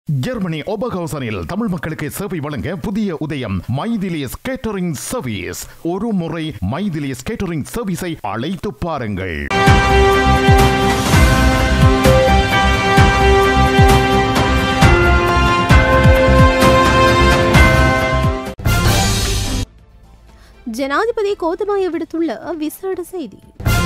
Germany ஓபர்ஹவுசனில் Tamil மக்களுக்கு சேவை வழங்க புதிய உதயம் மைதிலியஸ் கேட்டரிங் சர்வீஸ் ஒரு முறை மைதிலியஸ் கேட்டரிங் சர்வீஸை அழைத்து பாருங்கள் ஜனாதிபதி கோத்தபாய விடுத்துள்ள விசேட செய்தி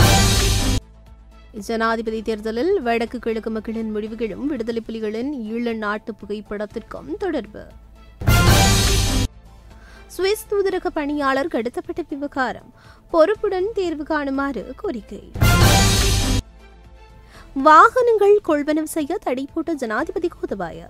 ஜனாதிபதி தேர்தலில் வடக்கு கிழக்கு மக்களின் முடிவுகளும் விடுதலை புலிகளின் ஈழ நாட்டு புகைப்படத்திற்கும் தொடர்பு சுவிஸ் தூதரக பணியாளர் கடத்தப்பட்ட விவகாரம் பொறுப்புடன் தேர்வு காணுமாறு கோரிக்கை வாகனங்கள் கொள்வனவு செய்ய தடை போட்ட ஜனாதிபதி கோத்தபாய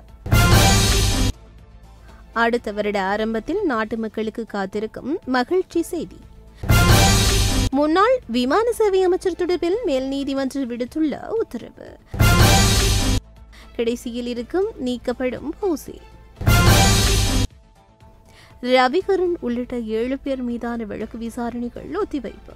அடுத்த வருட ஆரம்பத்தில் நாட்டு மக்களுக்கு காத்திருக்கும் மகிழ்ச்சி செய்தி முன்னாள் விமான சேவை அமைச்சர் தொடர்பில் மேல் நீதிமன்றம் விடுத்துள்ள உத்தரவு கடைசியில் இருக்கும் நீக்கப்படும் பௌசி ரவிகரன் உள்ளிட்ட ஏழு பேர் மீதான வழக்கு விசாரணைகள் ஒத்திவைப்பு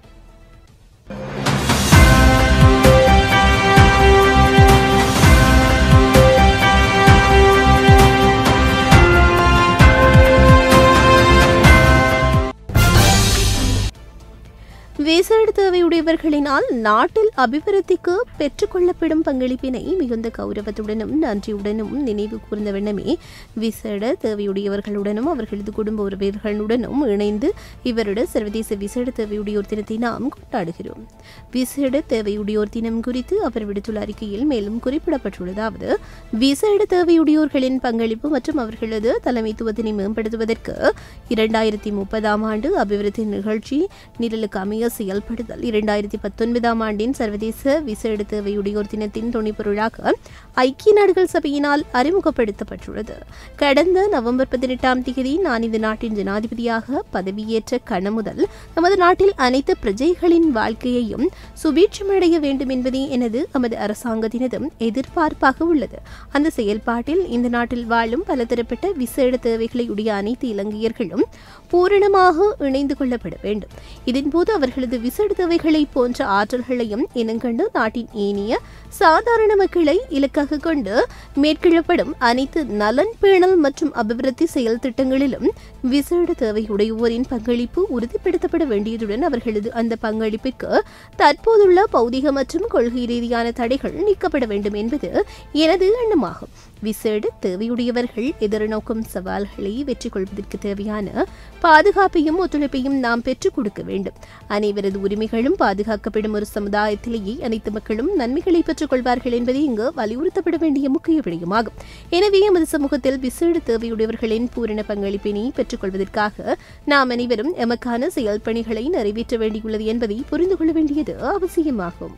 விசேட தேவையுடையவர்களினால் நாட்டில் அபிவிருத்திக்கு பெற்றுக்கொள்ளப்படும் பங்களிப்பினை மிகுந்த கௌரவத்துடனும் நன்றியுடனும் நினைவு கூர்ந்த வண்ணமே விசேட தேவையுடையவர்களுடனும் அவர்களது குடும்ப உறவினர்களுடனும் இணைந்து இவருட சர்வதேச விசேட தேவையுடையோர் தினத்தை நாம் கொண்டாடுகிறோம் விசேட தேவையுடையோர் தினம் குறித்து அவர் விடுத்துள்ள அறிக்கையில் மேலும் குறிப்பிடப்பட்டுள்ளதாவது விசேட தேவையுடையோர்களின் பங்களிப்பு மற்றும் அவர்களது தலைமைத்துவத்தினை மேம்படுத்துவதற்கு இரண்டாயிரத்தி முப்பதாம் ஆண்டு அபிவிருத்தி நிகழ்ச்சி நிரலுக்கு அமைய செயல்படுதல் இரண்டாயிரத்தி பத்தொன்பதாம் ஆண்டின் சர்வதேச விசேட தேவையுடையோர் தினத்தின் துணைப்பொருளாக ஐக்கிய நாடுகள் சபையினால் அறிமுகப்படுத்தப்பட்டுள்ளது கடந்த நவம்பர் பதினெட்டாம் தேதி நான் இந்த நாட்டின் ஜனாதிபதியாக பதவியேற்ற கணம் முதல் நமது நாட்டில் அனைத்து பிரஜைகளின் வாழ்க்கையையும் சுபீட்சமடைய வேண்டும் என்பதே எனது நமது அரசாங்கத்தினதும் எதிர்பார்ப்பாக உள்ளது அந்த செயல்பாட்டில் இந்த நாட்டில் வாழும் பலதரப்பட்ட விசேட தேவைகளை உடைய அனைத்து இலங்கையர்களும் பூரணமாக இணைந்து கொள்ளப்பட வேண்டும் இதன்போது அவர்களது விசேட தேவைகளை போன்ற ஆற்றல்களையும் இனங்கண்டு நாட்டின் ஏனைய சாதாரண மக்களை இலக்காக கொண்டு மேற்கொள்ளப்படும் அனைத்து நலன் பேணல் மற்றும் அபிவிருத்தி செயல் திட்டங்களிலும் விசேட தேவையுடையோரின் பங்களிப்பு உறுதிப்படுத்தப்பட வேண்டியதுடன் அவர்களது அந்த பங்களிப்பிற்கு தற்போதுள்ள பௌதிக மற்றும் கொள்கை ரீதியான தடைகள் நீக்கப்பட வேண்டும் என்பது எனது எண்ணமாகும் விசேட தேவையுடையவர்கள் எதிர்நோக்கும் சவால்களை வெற்றி கொள்வதற்கு தேவையான பாதுகாப்பையும் ஒத்துழைப்பையும் நாம் பெற்றுக் கொடுக்க வேண்டும் அனைவரது உரிமைகளும் பாதுகாக்கப்படும் ஒரு சமுதாயத்திலேயே அனைத்து மக்களும் நன்மைகளை பெற்றுக் கொள்வார்கள் என்பது இங்கு வலியுறுத்தப்பட வேண்டிய முக்கிய விடயமாகும் எனவே எமது சமூகத்தில் விசேட தேவையுடையவர்களின் பூரண பங்களிப்பினை பெற்றுக் கொள்வதற்காக நாம் அனைவரும் எமக்கான செயல் பணிகளை நிறைவேற்ற வேண்டியுள்ளது என்பதை புரிந்து கொள்ள வேண்டியது அவசியமாகும்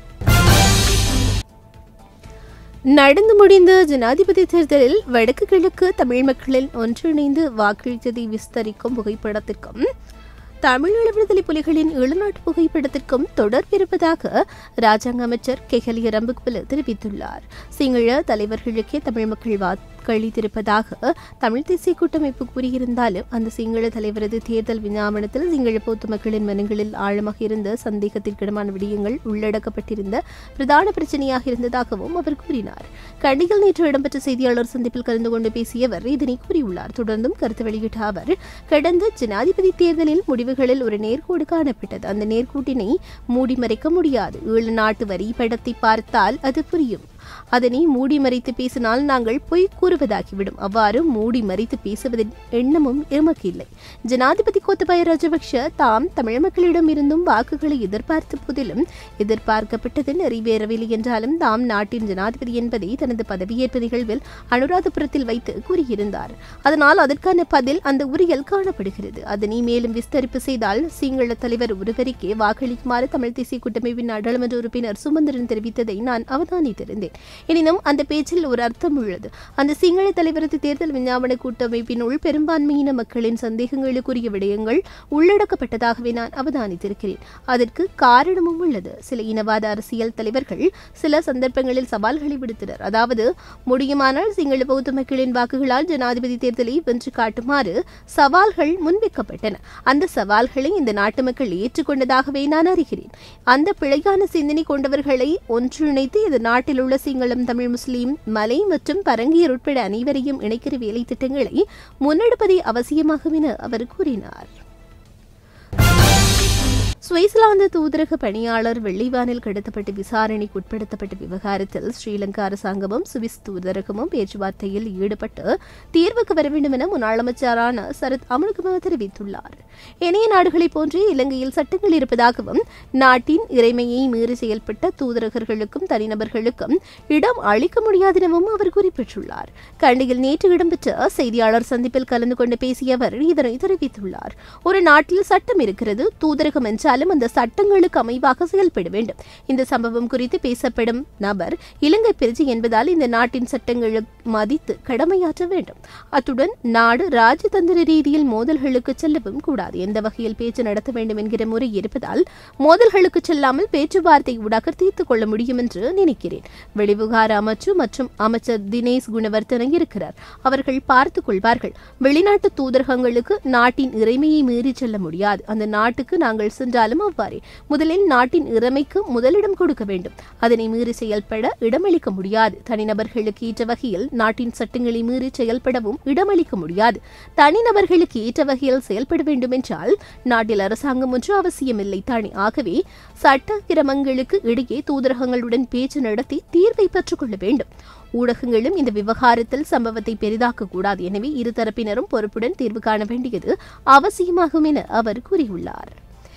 நடந்து முடிந்த ஜனாதிபதி தேர்தலில் வடக்கு கிழக்கு தமிழ் மக்களில் ஒன்றிணைந்து வாக்களித்ததை விஸ்தரிக்கும் புகைப்படத்திற்கும் தமிழீழ விடுதலை புலிகளின் இளநாட்டு புகைப்படத்திற்கும் தொடர்பு இருப்பதாக ராஜாங்க அமைச்சர் கெஹலிய ரம்புக்பல தெரிவித்துள்ளார் சிங்கள தலைவர்களுக்கே தமிழ் மக்கள் வாக்களித்திருப்பதாக தமிழ் தேசிய கூட்டமைப்பு கூறியிருந்தாலும் அந்த சிங்கள தலைவரது தேர்தல் விஞ்ஞாபனத்தில் சிங்கள பௌத்த மக்களின் மனங்களில் ஆழமாக இருந்த சந்தேகத்திற்கிடமான விடயங்கள் உள்ளடக்கப்பட்டிருந்த பிரதான பிரச்சனையாக இருந்ததாகவும் அவர் கூறினார் கண்டியில் நேற்று இடம்பெற்ற செய்தியாளர் சந்திப்பில் கலந்து கொண்டு பேசிய அவர் இதனை கூறியுள்ளார் தொடர்ந்தும் கருத்து வெளியிட்ட அவர் கடந்த ஜனாதிபதி தேர்தலில் முடிவுகளில் ஒரு நேர்கோடு காணப்பட்டது அந்த நேர்கோட்டினை மூடி மறைக்க முடியாது ஈழ நாட்டு வரி படத்தை பார்த்தால் அது புரியும் அதனை மூடி மறைத்து பேசினால் நாங்கள் பொய் கூறுவதாகிவிடும் அவ்வாறு மூடி மறைத்து பேசுவதின் எண்ணமும் எமக்கு இல்லை ஜனாதிபதி கோத்தபாய ராஜபக்ஷ தாம் தமிழ் மக்களிடம் இருந்தும் வாக்குகளை எதிர்பார்த்த போதிலும் எதிர்பார்க்கப்பட்டது நிறைவேறவில்லை என்றாலும் தாம் நாட்டின் ஜனாதிபதி என்பதை தனது பதவியேற்பு நிகழ்வில் அனுராதபுரத்தில் வைத்து கூறியிருந்தார் அதனால் அதற்கான பதில் அந்த உரையில் காணப்படுகிறது அதனை மேலும் விஸ்தரிப்பு செய்தால் சிங்கள தலைவர் ஒருவருக்கே வாக்களிக்குமாறு தமிழ் தேசிய கூட்டமைப்பின் நாடாளுமன்ற உறுப்பினர் சுமந்திரன் தெரிவித்ததை நான் அவதானித்திருந்தேன் எனினும் அந்த பேச்சில் ஒரு அர்த்தம் உள்ளது அந்த சிங்கள தலைவரது தேர்தல் விஞ்ஞாபன கூட்டமைப்பினுள் பெரும்பான்மையின மக்களின் சந்தேகங்களுக்குரிய விடயங்கள் உள்ளடக்கப்பட்டதாகவே நான் அவதானித்திருக்கிறேன் அதற்கு காரணமும் உள்ளது சில இனவாத அரசியல் தலைவர்கள் சில சந்தர்ப்பங்களில் சவால்களை விடுத்தனர் அதாவது முடியுமானால் சிங்கள பௌத்த மக்களின் வாக்குகளால் ஜனாதிபதி தேர்தலை வென்று காட்டுமாறு சவால்கள் முன்வைக்கப்பட்டன அந்த சவால்களை இந்த நாட்டு மக்கள் ஏற்றுக்கொண்டதாகவே நான் அறிகிறேன் அந்த பிழையான சிந்தனை கொண்டவர்களை ஒன்றிணைத்து இந்த நாட்டில் உள்ள சிங்களம் தமிழ் முஸ்லீம் மலை மற்றும் பரங்கியர் உட்பட அனைவரையும் இணைக்கிற வேலை திட்டங்களை முன்னெடுப்பதே அவசியமாகும் என அவர் கூறினார் சுவிட்சர்லாந்து தூதரக பணியாளர் வெள்ளிவானில் கடத்தப்பட்டு விசாரணைக்கு உட்படுத்தப்பட்ட விவகாரத்தில் ஸ்ரீலங்கா அரசாங்கமும் சுவிஸ் தூதரகமும் பேச்சுவார்த்தையில் ஈடுபட்டு தீர்வுக்கு வர வேண்டும் என முன்னாள் அமைச்சரான சரத் அமல்குமார் தெரிவித்துள்ளார் இணைய நாடுகளைப் போன்றே இலங்கையில் சட்டங்கள் இருப்பதாகவும் நாட்டின் இறைமையை மீறி செயல்பட்ட தூதரகர்களுக்கும் தனிநபர்களுக்கும் இடம் அளிக்க முடியாதெனவும் அவர் குறிப்பிட்டுள்ளார் கண்டியில் நேற்று இடம்பெற்ற செய்தியாளர் சந்திப்பில் கலந்து கொண்டு பேசிய அவர் இதனை தெரிவித்துள்ளார் ஒரு நாட்டில் சட்டம் இருக்கிறது தூதரகம் என்றாலும் அந்த சட்டங்களுக்கு அமைவாக செயல்பட வேண்டும் இந்த சம்பவம் குறித்து பேசப்படும் நபர் இலங்கை பிரஜை என்பதால் இந்த நாட்டின் சட்டங்களை மதித்து கடமையாற்ற வேண்டும் அத்துடன் நாடு ராஜதந்திர ரீதியில் மோதல்களுக்கு செல்லவும் கூடாது எந்த வகையில் பேச்சு நடத்த வேண்டும் என்கிற முறை இருப்பதால் மோதல்களுக்கு செல்லாமல் பேச்சுவார்த்தை ஊடாக தீர்த்துக் கொள்ள முடியும் என்று நினைக்கிறேன் வெளிவிவகார அமைச்சு மற்றும் அமைச்சர் தினேஷ் குணவர்த்தன இருக்கிறார் அவர்கள் பார்த்துக் கொள்வார்கள் வெளிநாட்டு தூதரகங்களுக்கு நாட்டின் இறைமையை மீறி செல்ல முடியாது அந்த நாட்டுக்கு நாங்கள் சென்றாலும் அவ்வாறே முதலில் நாட்டின் இறைமைக்கு முதலிடம் கொடுக்க வேண்டும் அதனை மீறி செயல்பட இடமளிக்க முடியாது தனிநபர்களுக்கு ஏற்ற வகையில் நாட்டின் சட்டங்களை மீறி செயல்படவும் இடமளிக்க முடியாது தனிநபர்களுக்கு ஏற்ற வகையில் செயல்பட வேண்டும் என்றால் நாட்டில் அரசாங்கம் ஒன்று அவசியமில்லை தானே ஆகவே சட்ட கிரமங்களுக்கு இடையே தூதரகங்களுடன் பேச்சு நடத்தி தீர்வை பெற்றுக்கொள்ள வேண்டும் ஊடகங்களும் இந்த விவகாரத்தில் சம்பவத்தை பெரிதாக்க கூடாது எனவே இருதரப்பினரும் பொறுப்புடன் தீர்வு காண வேண்டியது அவசியமாகும் என அவர் கூறியுள்ளார்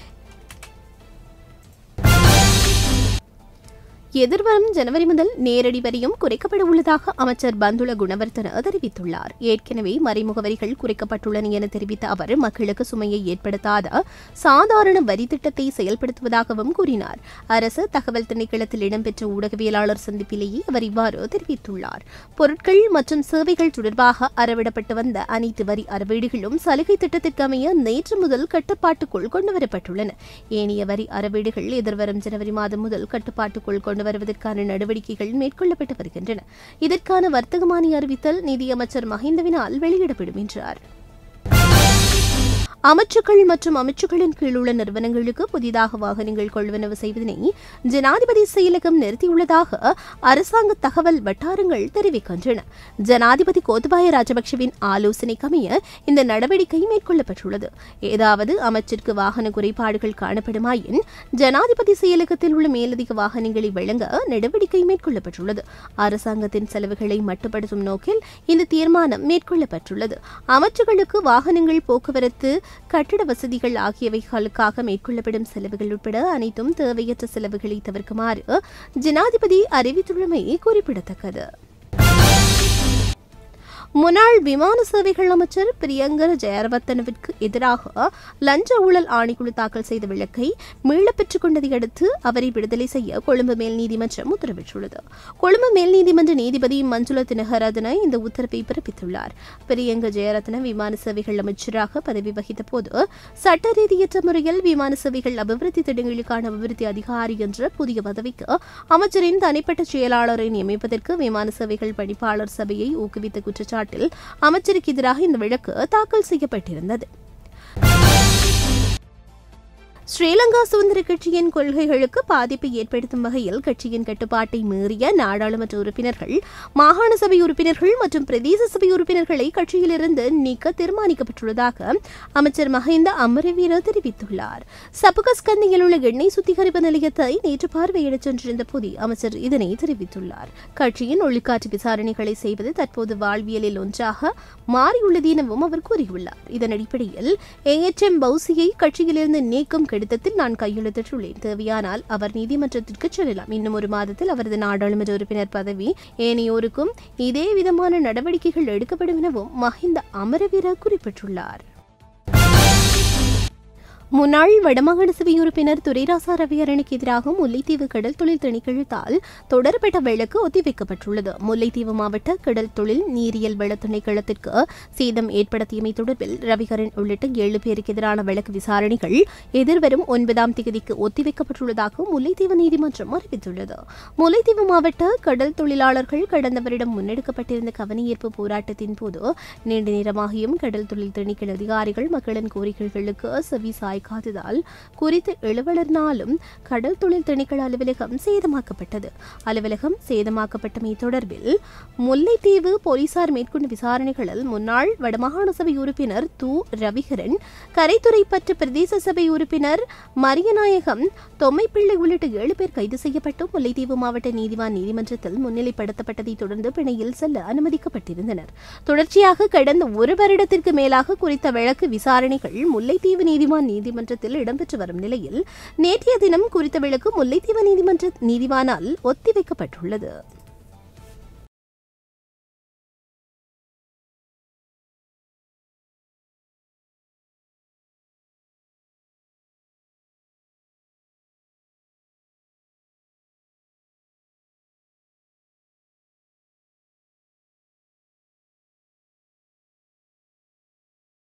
எதிர்வரும் ஜனவரி முதல் நேரடி வரியும் குறைக்கப்பட உள்ளதாக அமைச்சர் பந்துல குணவர்த்தன தெரிவித்துள்ளார் ஏற்கனவே மறைமுக வரிகள் குறைக்கப்பட்டுள்ளன என தெரிவித்த அவர் மக்களுக்கு சுமையை ஏற்படுத்தாத சாதாரண வரி திட்டத்தை செயல்படுத்துவதாகவும் கூறினார் அரசு தகவல் திணைக்களத்தில் இடம்பெற்ற ஊடகவியலாளர் சந்திப்பிலேயே அவர் இவ்வாறு தெரிவித்துள்ளார் பொருட்கள் மற்றும் சேவைகள் தொடர்பாக அறவிடப்பட்டு வந்த அனைத்து வரி அறவீடுகளும் சலுகை திட்டத்திற்கு அமைய நேற்று முதல் கட்டுப்பாட்டுக்குள் கொண்டுவரப்பட்டுள்ளன ஏனைய வரி அறவீடுகள் எதிர்வரும் ஜனவரி மாதம் முதல் கட்டுப்பாட்டுக்குள் கொண்டு வருவதற்கான நடவடிக்கைகள் மேற்கொள்ளப்பட்டு வருகின்றன இதற்கான வர்த்தகமானி அறிவித்தல் நிதியமைச்சர் மஹிந்தவினால் வெளியிடப்படும் என்றார் அமைச்சுக்கள் மற்றும் அமைச்சுக்களின் கீழ் உள்ள நிறுவனங்களுக்கு புதிதாக வாகனங்கள் கொள்வனவு செய்வதனை ஜனாதிபதி செயலகம் நிறுத்தியுள்ளதாக அரசாங்க தகவல் வட்டாரங்கள் தெரிவிக்கின்றன ஜனாதிபதி கோத்தபாய ராஜபக்சவின் ஆலோசனைக்கமைய இந்த நடவடிக்கை மேற்கொள்ளப்பட்டுள்ளது ஏதாவது அமைச்சிற்கு வாகன குறைபாடுகள் காணப்படுமாயின் ஜனாதிபதி செயலகத்தில் உள்ள மேலதிக வாகனங்களை வழங்க நடவடிக்கை மேற்கொள்ளப்பட்டுள்ளது அரசாங்கத்தின் செலவுகளை மட்டுப்படுத்தும் நோக்கில் இந்த தீர்மானம் மேற்கொள்ளப்பட்டுள்ளது அமைச்சுகளுக்கு வாகனங்கள் போக்குவரத்து கட்டிட வசதிகள் ஆகியவைகளுக்காக மேற்கொள்ளப்படும் செலவுகள் உட்பட அனைத்தும் தேவையற்ற செலவுகளை தவிர்க்குமாறு ஜனாதிபதி அறிவித்துள்ளமை குறிப்பிடத்தக்கது முன்னாள் விமான சேவைகள் அமைச்சர் பிரியங்கர ஜெயவர்தனவிற்கு எதிராக லஞ்ச ஊழல் ஆணைக்குழு தாக்கல் செய்த வழக்கை மீளப் பெற்றுக் கொண்டதை அடுத்து அவரை விடுதலை செய்ய கொழும்பு மேல் நீதிமன்றம் உத்தரவிட்டுள்ளது கொழும்பு மேல் நீதிமன்ற நீதிபதி மஞ்சுள தினகரதன இந்த உத்தரவை பிறப்பித்துள்ளார் பிரியங்க ஜெயரத்ன விமான சேவைகள் அமைச்சராக பதவி வகித்த போது சட்ட ரீதியற்ற முறையில் விமான சேவைகள் அபிவிருத்தி திட்டங்களுக்கான அபிவிருத்தி அதிகாரி என்ற புதிய பதவிக்கு அமைச்சரின் தனிப்பட்ட செயலாளரை நியமிப்பதற்கு விமான சேவைகள் பணிப்பாளர் சபையை ஊக்குவித்த குற்றச்சாட்டில் அமைச்சருக்கு எதிராக இந்த வழக்கு தாக்கல் செய்யப்பட்டிருந்தது ஸ்ரீலங்கா சுதந்திர கட்சியின் கொள்கைகளுக்கு பாதிப்பை ஏற்படுத்தும் வகையில் கட்சியின் கட்டுப்பாட்டை மீறிய நாடாளுமன்ற உறுப்பினர்கள் மாகாண சபை உறுப்பினர்கள் மற்றும் பிரதேச சபை உறுப்பினர்களை கட்சியிலிருந்து நீக்க தீர்மானிக்கப்பட்டுள்ளதாக அமைச்சர் மஹிந்த அமரவீர தெரிவித்துள்ளார் சபுகஸ்கந்தியில் உள்ள எண்ணெய் சுத்திகரிப்பு நிலையத்தை நேற்று பார்வையிடச் சென்றிருந்த போது அமைச்சர் இதனை தெரிவித்துள்ளார் கட்சியின் ஒளிக்காற்று விசாரணைகளை செய்வது தற்போது வாழ்வியலில் ஒன்றாக மாறியுள்ளது எனவும் அவர் கூறியுள்ளார் இதன் அடிப்படையில் ஏஎச்எம் பௌசியை கட்சியிலிருந்து நீக்கும் கடிதத்தில் நான் கையெழுத்திட்டுள்ளேன் தேவையானால் அவர் நீதிமன்றத்திற்கு செல்லலாம் இன்னும் ஒரு மாதத்தில் அவரது நாடாளுமன்ற உறுப்பினர் பதவி ஏனையோருக்கும் இதே விதமான நடவடிக்கைகள் எடுக்கப்படும் எனவும் மஹிந்த அமரவீர குறிப்பிட்டுள்ளார் முன்னாள் வடமாகாண சபை உறுப்பினர் துரைராசா ரவியரனுக்கு எதிராக முல்லைத்தீவு கடல் தொழில் திணைக்களத்தால் தொடரப்பட்ட வழக்கு ஒத்திவைக்கப்பட்டுள்ளது முல்லைத்தீவு மாவட்ட கடல் தொழில் நீரியல் வள திணைக்களத்திற்கு சேதம் ஏற்படுத்தியமை தொடர்பில் ரவிகரன் உள்ளிட்ட ஏழு பேருக்கு எதிரான வழக்கு விசாரணைகள் எதிர்வரும் ஒன்பதாம் தேதிக்கு ஒத்திவைக்கப்பட்டுள்ளதாக முல்லைத்தீவு நீதிமன்றம் அறிவித்துள்ளது முல்லைத்தீவு மாவட்ட கடல் தொழிலாளர்கள் கடந்த வருடம் முன்னெடுக்கப்பட்டிருந்த கவனஈர்ப்பு போராட்டத்தின் போது நீண்ட நேரமாகியும் கடல் தொழில் திணைக்கள அதிகாரிகள் மக்களின் கோரிக்கைகளுக்கு செவி சாய வாய்க்காததால் குறித்த எழுவலர்னாலும் கடல் தொழில் திணைக்கள அலுவலகம் சேதமாக்கப்பட்டது அலுவலகம் சேதமாக்கப்பட்டமை தொடர்பில் முல்லைத்தீவு போலீசார் மேற்கொண்ட விசாரணைகளில் முன்னாள் வடமாகாண சபை உறுப்பினர் து ரவிகரன் கரைத்துறை பற்று பிரதேச சபை உறுப்பினர் மரியநாயகம் தொம்மைப்பிள்ளை உள்ளிட்ட ஏழு பேர் கைது செய்யப்பட்டு முல்லைத்தீவு மாவட்ட நீதிவான் நீதிமன்றத்தில் முன்னிலைப்படுத்தப்பட்டதை தொடர்ந்து பிணையில் செல்ல அனுமதிக்கப்பட்டிருந்தனர் தொடர்ச்சியாக கடந்த ஒரு வருடத்திற்கு மேலாக குறித்த வழக்கு விசாரணைகள் முல்லைத்தீவு நீதிவான் நீதிமன்றத்தில் இடம்பெற்று வரும் நிலையில் நேற்றைய தினம் குறித்த வழக்கு முல்லைத்தீவு நீதிமன்ற நீதிவானால் ஒத்திவைக்கப்பட்டுள்ளது